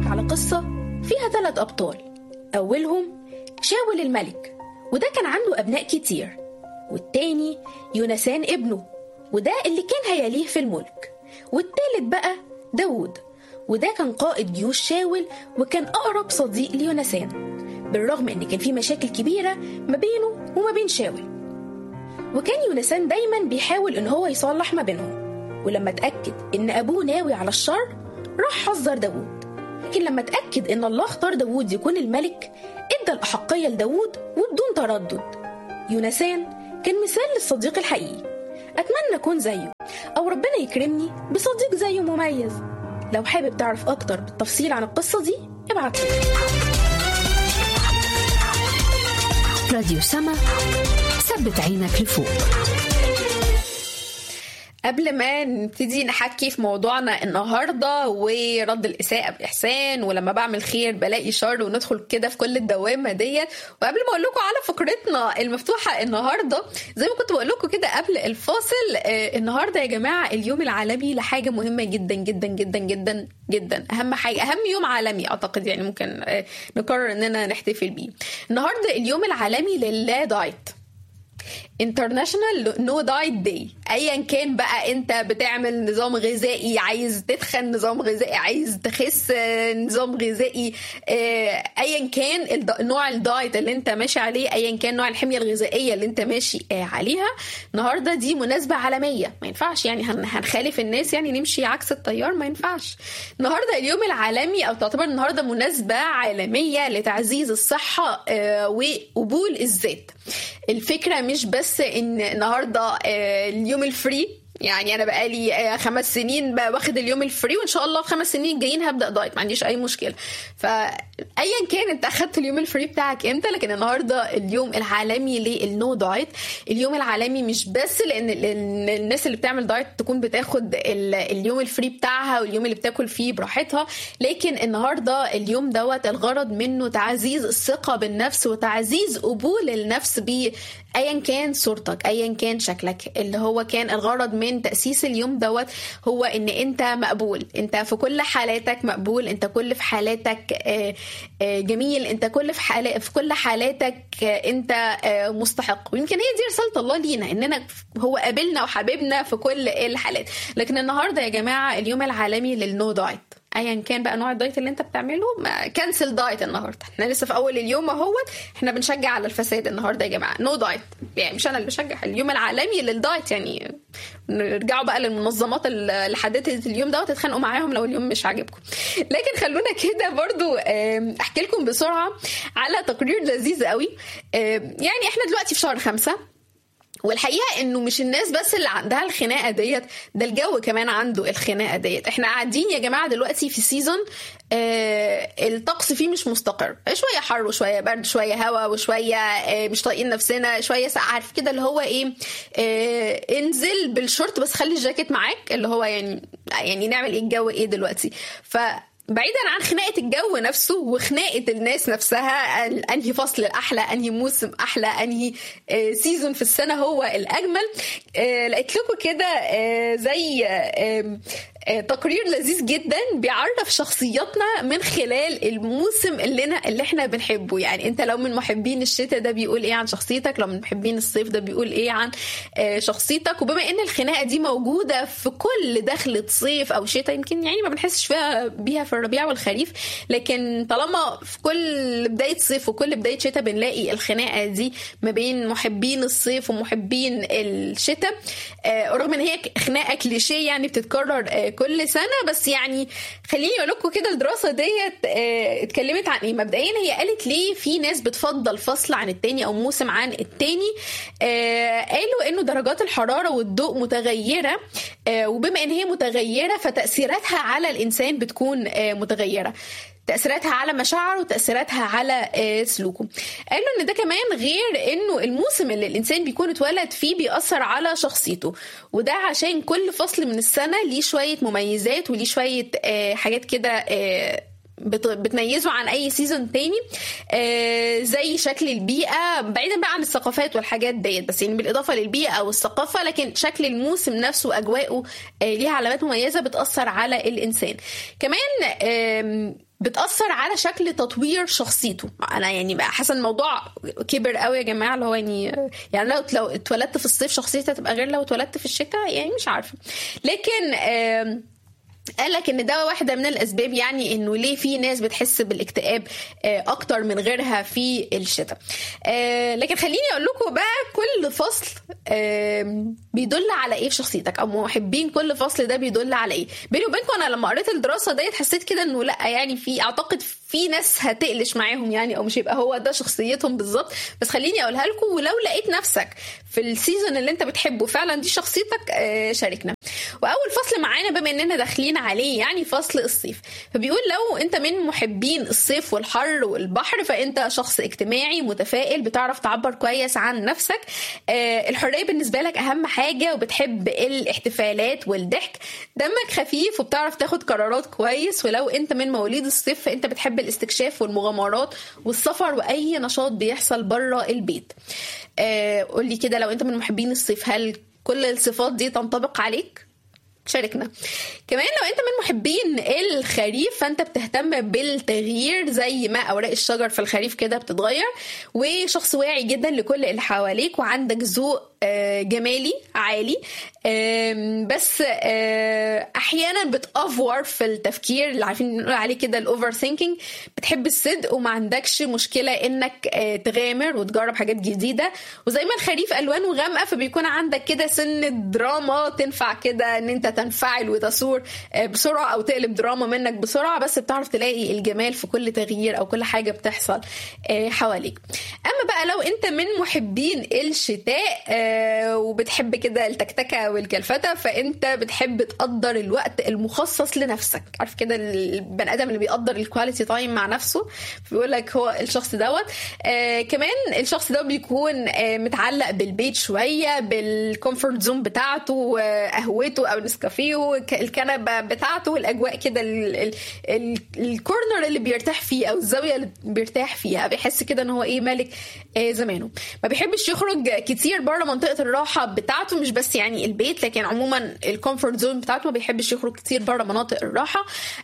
على قصة فيها ثلاث أبطال أولهم شاول الملك وده كان عنده أبناء كتير والتاني يونسان ابنه وده اللي كان هيليه في الملك والتالت بقى داود وده كان قائد جيوش شاول وكان أقرب صديق ليونسان بالرغم إن كان في مشاكل كبيرة ما بينه وما بين شاول وكان يونسان دايما بيحاول إن هو يصلح ما بينهم ولما اتأكد إن أبوه ناوي على الشر راح حذر داود لكن لما اتأكد إن الله اختار داود يكون الملك ادى الأحقية لداود وبدون تردد يونسان كان مثال للصديق الحقيقي أتمنى أكون زيه أو ربنا يكرمني بصديق زيه مميز لو حابب تعرف أكتر بالتفصيل عن القصة دي ابعت لي راديو سما ثبت عينك لفوق قبل ما نبتدي نحكي في موضوعنا النهارده ورد الاساءه باحسان ولما بعمل خير بلاقي شر وندخل كده في كل الدوامه ديت وقبل ما اقول لكم على فقرتنا المفتوحه النهارده زي ما كنت بقول لكم كده قبل الفاصل آه النهارده يا جماعه اليوم العالمي لحاجه مهمه جدا جدا جدا جدا جدا اهم حاجه اهم يوم عالمي اعتقد يعني ممكن آه نقرر اننا نحتفل بيه النهارده اليوم العالمي لللا دايت انترناشونال نو دايت داي ايا كان بقى انت بتعمل نظام غذائي عايز تتخن نظام غذائي عايز تخس نظام غذائي ايا كان نوع الدايت اللي انت ماشي عليه ايا كان نوع الحميه الغذائيه اللي انت ماشي عليها النهارده دي مناسبه عالميه ما ينفعش يعني هنخالف الناس يعني نمشي عكس التيار ما ينفعش النهارده اليوم العالمي او تعتبر النهارده مناسبه عالميه لتعزيز الصحه وقبول الذات الفكره مش بس ان النهارده اليوم الفري يعني انا بقالي خمس سنين واخد اليوم الفري وان شاء الله في خمس سنين الجايين هبدا دايت ما عنديش اي مشكله فايا كان انت اخدت اليوم الفري بتاعك امتى لكن النهارده اليوم العالمي للنو دايت اليوم العالمي مش بس لان الناس اللي بتعمل دايت تكون بتاخد اليوم الفري بتاعها واليوم اللي بتاكل فيه براحتها لكن النهارده اليوم دوت الغرض منه تعزيز الثقه بالنفس وتعزيز قبول النفس ب ايا كان صورتك ايا كان شكلك اللي هو كان الغرض من تاسيس اليوم دوت هو ان انت مقبول انت في كل حالاتك مقبول انت كل في حالاتك جميل انت كل في حالة في كل حالاتك انت مستحق ويمكن هي دي رساله الله لينا اننا هو قابلنا وحبيبنا في كل الحالات لكن النهارده يا جماعه اليوم العالمي للنو دايت ايا كان بقى نوع الدايت اللي انت بتعمله كنسل دايت النهارده احنا لسه في اول اليوم اهوت احنا بنشجع على الفساد النهارده يا جماعه نو no دايت يعني مش انا اللي بشجع اليوم العالمي للدايت يعني نرجعوا بقى للمنظمات اللي حددت اليوم دوت تتخانقوا معاهم لو اليوم مش عاجبكم لكن خلونا كده برضو احكي لكم بسرعه على تقرير لذيذ قوي يعني احنا دلوقتي في شهر خمسة والحقيقه انه مش الناس بس اللي عندها الخناقه ديت ده الجو كمان عنده الخناقه ديت احنا قاعدين يا جماعه دلوقتي في سيزون آه الطقس فيه مش مستقر شويه حر وشويه برد شويه هوا وشويه آه مش طايقين نفسنا شويه ساقع عارف كده اللي هو ايه آه انزل بالشورت بس خلي الجاكيت معاك اللي هو يعني يعني نعمل ايه الجو ايه دلوقتي ف بعيدا عن خناقه الجو نفسه وخناقه الناس نفسها انهي فصل الاحلى انهي موسم احلى انهي سيزون في السنه هو الاجمل لقيت لكم كده زي تقرير لذيذ جدا بيعرف شخصياتنا من خلال الموسم اللي, اللي احنا بنحبه يعني انت لو من محبين الشتاء ده بيقول ايه عن شخصيتك لو من محبين الصيف ده بيقول ايه عن شخصيتك وبما ان الخناقه دي موجوده في كل دخلة صيف او شتاء يمكن يعني ما بنحسش فيها بيها في الربيع والخريف لكن طالما في كل بدايه صيف وكل بدايه شتاء بنلاقي الخناقه دي ما بين محبين الصيف ومحبين الشتاء رغم ان هي خناقه كليشيه يعني بتتكرر كل سنه بس يعني خليني اقول لكم كده الدراسه ديت اتكلمت عن ايه مبدئيا هي قالت ليه في ناس بتفضل فصل عن التاني او موسم عن التاني قالوا انه درجات الحراره والضوء متغيره وبما ان هي متغيره فتاثيراتها على الانسان بتكون متغيره تاثيراتها على مشاعره وتاثيراتها على سلوكه قالوا ان ده كمان غير انه الموسم اللي الانسان بيكون اتولد فيه بيأثر على شخصيته وده عشان كل فصل من السنه ليه شويه مميزات وليه شويه حاجات كده بتميزه عن اي سيزون تاني آه زي شكل البيئه بعيدا بقى عن الثقافات والحاجات ديت بس يعني بالاضافه للبيئه والثقافه لكن شكل الموسم نفسه واجواءه آه ليها علامات مميزه بتاثر على الانسان كمان آه بتأثر على شكل تطوير شخصيته انا يعني بقى حاسه الموضوع كبر قوي يا جماعه اللي هو يعني يعني لو لو اتولدت في الصيف شخصيتي هتبقى غير لو اتولدت في الشتاء يعني مش عارفه لكن آم قال لك ان ده واحده من الاسباب يعني انه ليه في ناس بتحس بالاكتئاب آه، اكتر من غيرها في الشتاء آه، لكن خليني اقول لكم بقى كل فصل آم، بيدل على ايه في شخصيتك او محبين كل فصل ده بيدل على ايه بيني وبينكم انا لما قريت الدراسه ديت حسيت كده انه لا يعني في اعتقد في ناس هتقلش معاهم يعني او مش هيبقى هو ده شخصيتهم بالظبط بس خليني اقولها لكم ولو لقيت نفسك في السيزون اللي انت بتحبه فعلا دي شخصيتك آه، شاركنا واول فصل معانا بما اننا داخلين عليه يعني فصل الصيف فبيقول لو انت من محبين الصيف والحر والبحر فانت شخص اجتماعي متفائل بتعرف تعبر كويس عن نفسك آه، الحريه بالنسبه لك اهم حاجه وبتحب الاحتفالات والضحك دمك خفيف وبتعرف تاخد قرارات كويس ولو انت من مواليد الصيف فانت بتحب الاستكشاف والمغامرات والسفر واي نشاط بيحصل بره البيت آه، قولي كده لو انت من محبين الصيف هل كل الصفات دي تنطبق عليك شاركنا كمان لو انت من محبين الخريف فانت بتهتم بالتغيير زي ما اوراق الشجر في الخريف كده بتتغير وشخص واعي جدا لكل اللي حواليك وعندك ذوق آه، جمالي عالي آم، بس آه، احيانا بتافور في التفكير اللي عارفين نقول عليه كده الاوفر ثينكينج بتحب الصدق وما عندكش مشكله انك آه، تغامر وتجرب حاجات جديده وزي ما الخريف الوانه غامقه فبيكون عندك كده سن دراما تنفع كده ان انت تنفعل وتثور آه، بسرعه او تقلب دراما منك بسرعه بس بتعرف تلاقي الجمال في كل تغيير او كل حاجه بتحصل آه، حواليك اما بقى لو انت من محبين الشتاء آه، وبتحب كده التكتكه والكلفتة فانت بتحب تقدر الوقت المخصص لنفسك عارف كده البني ادم اللي بيقدر الكواليتي تايم مع نفسه بيقول لك هو الشخص دوت آه كمان الشخص ده بيكون آه متعلق بالبيت شويه بالكومفورت زون بتاعته آه، قهوته او نسكافيه ك- الكنبه بتاعته الاجواء كده ال- ال- ال- الكورنر اللي بيرتاح فيه او الزاويه اللي بيرتاح فيها بيحس كده ان هو ايه ملك آه زمانه ما بيحبش يخرج كتير بره منطقه الراحه بتاعته مش بس يعني البيت لكن عموما الكومفورت زون بتاعته ما بيحبش يخرج كتير بره مناطق الراحه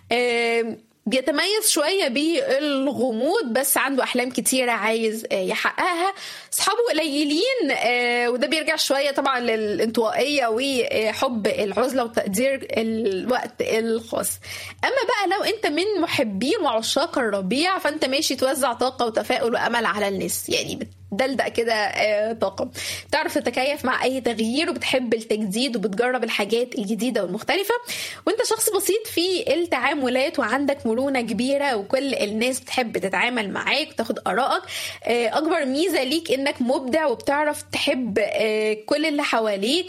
آه بيتميز شوية بالغموض بس عنده أحلام كتيرة عايز آه، يحققها أصحابه قليلين آه، وده بيرجع شوية طبعا للانطوائية وحب العزلة وتقدير الوقت الخاص أما بقى لو أنت من محبين وعشاق الربيع فأنت ماشي توزع طاقة وتفاؤل وأمل على الناس يعني بت- دلدق كده آه، طاقة بتعرف تتكيف مع أي تغيير وبتحب التجديد وبتجرب الحاجات الجديدة والمختلفة وانت شخص بسيط في التعاملات وعندك مرونة كبيرة وكل الناس بتحب تتعامل معاك وتاخد آرائك آه، أكبر ميزة ليك إنك مبدع وبتعرف تحب آه، كل اللي حواليك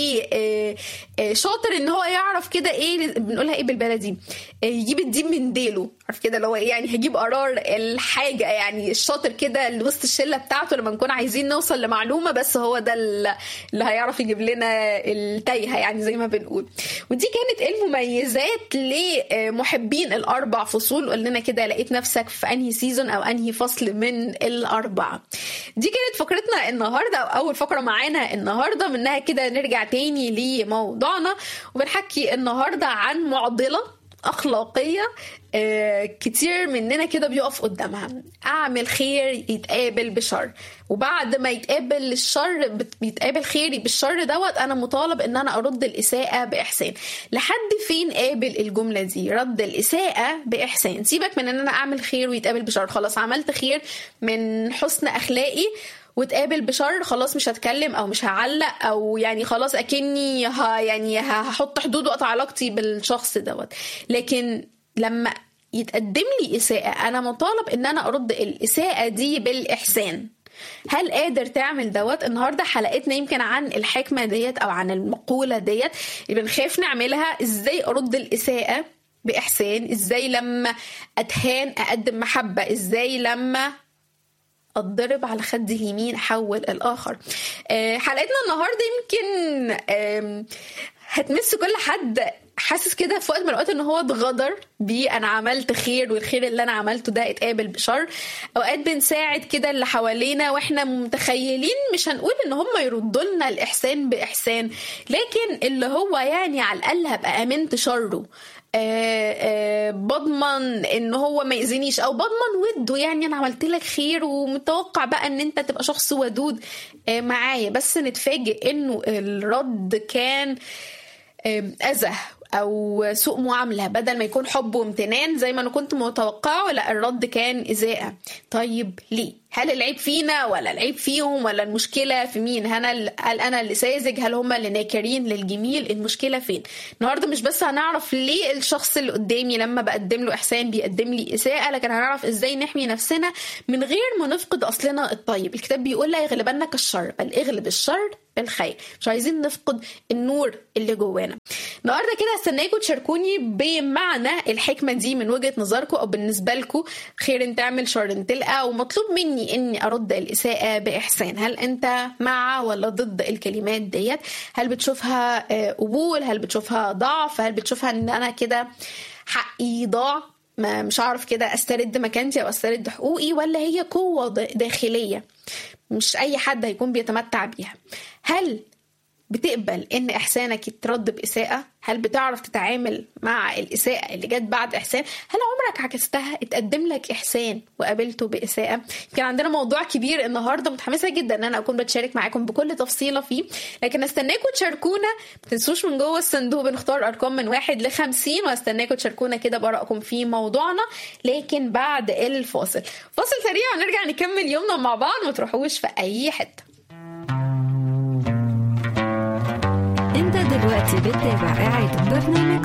وشاطر إن هو يعرف كده إيه بنقولها إيه بالبلدي آه، يجيب الدين من ديله عارف كده اللي هو إيه يعني هجيب قرار الحاجة يعني الشاطر كده اللي وسط الشلة بتاعته لما نكون عايزين نوصل لمعلومة بس هو ده ال- اللي هيعرف يجيب لنا التايهة يعني زي ما بنقول ودي كانت المميزات لمحبين الأربع فصول قول لنا كده لقيت نفسك في أنهي سيزون أو أنهي فصل من الأربعة دي كانت فقرتنا النهاردة أو أول فقرة معانا النهاردة منها كده نرجع تاني لموضوعنا وبنحكي النهاردة عن معضلة أخلاقية آه، كتير مننا كده بيقف قدامها أعمل خير يتقابل بشر وبعد ما يتقابل الشر بت- بيتقابل خيري بالشر دوت أنا مطالب إن أنا أرد الإساءة بإحسان لحد فين قابل الجملة دي رد الإساءة بإحسان سيبك من إن أنا أعمل خير ويتقابل بشر خلاص عملت خير من حسن أخلاقي وتقابل بشر خلاص مش هتكلم او مش هعلق او يعني خلاص اكني ها يعني هحط حدود وقت علاقتي بالشخص دوت لكن لما يتقدم لي اساءه انا مطالب ان انا ارد الاساءه دي بالاحسان هل قادر تعمل دوت النهارده حلقتنا يمكن عن الحكمه ديت او عن المقوله ديت اللي بنخاف نعملها ازاي ارد الاساءه باحسان ازاي لما اتهان اقدم محبه ازاي لما اتضرب على خد اليمين احول الاخر آه، حلقتنا النهارده يمكن آم، هتمس كل حد حاسس كده في وقت من الاوقات ان هو اتغدر بيه انا عملت خير والخير اللي انا عملته ده اتقابل بشر اوقات بنساعد كده اللي حوالينا واحنا متخيلين مش هنقول ان هم يردوا لنا الاحسان باحسان لكن اللي هو يعني على الاقل هبقى امنت شره آه، آه، بضمن ان هو ما يأذينيش او بضمن وده يعني انا عملت لك خير ومتوقع بقى ان انت تبقى شخص ودود آه، معايا بس نتفاجئ انه الرد كان آم، اذى او سوء معامله بدل ما يكون حب وامتنان زي ما انا كنت متوقعه لا الرد كان اساءه طيب ليه هل العيب فينا ولا العيب فيهم ولا المشكله في مين هل انا هل انا اللي ساذج هل هم اللي ناكرين للجميل المشكله فين النهارده مش بس هنعرف ليه الشخص اللي قدامي لما بقدم له احسان بيقدم لي اساءه لكن هنعرف ازاي نحمي نفسنا من غير ما نفقد اصلنا الطيب الكتاب بيقول لا يغلبنك الشر بل اغلب الشر بالخير مش عايزين نفقد النور اللي جوانا النهارده كده هستناكم تشاركوني بمعنى الحكمه دي من وجهه نظركم او بالنسبه لكم خير تعمل شر تلقى ومطلوب مني اني ارد الاساءه باحسان هل انت مع ولا ضد الكلمات ديت هل بتشوفها آه، قبول هل بتشوفها ضعف هل بتشوفها ان انا كده حقي ضاع ما مش هعرف كده استرد مكانتي او استرد حقوقي ولا هي قوه د- داخليه مش اي حد هيكون بيتمتع بيها هل بتقبل ان احسانك يترد باساءه هل بتعرف تتعامل مع الاساءه اللي جت بعد احسان هل عمرك عكستها اتقدم لك احسان وقابلته باساءه كان عندنا موضوع كبير النهارده متحمسه جدا ان انا اكون بتشارك معاكم بكل تفصيله فيه لكن استناكم تشاركونا ما تنسوش من جوه الصندوق بنختار ارقام من واحد ل 50 واستناكم تشاركونا كده بارائكم في موضوعنا لكن بعد الفاصل فاصل سريع ونرجع نكمل يومنا مع بعض ما تروحوش في اي حته انت دلوقتي بتتابع إعادة برنامج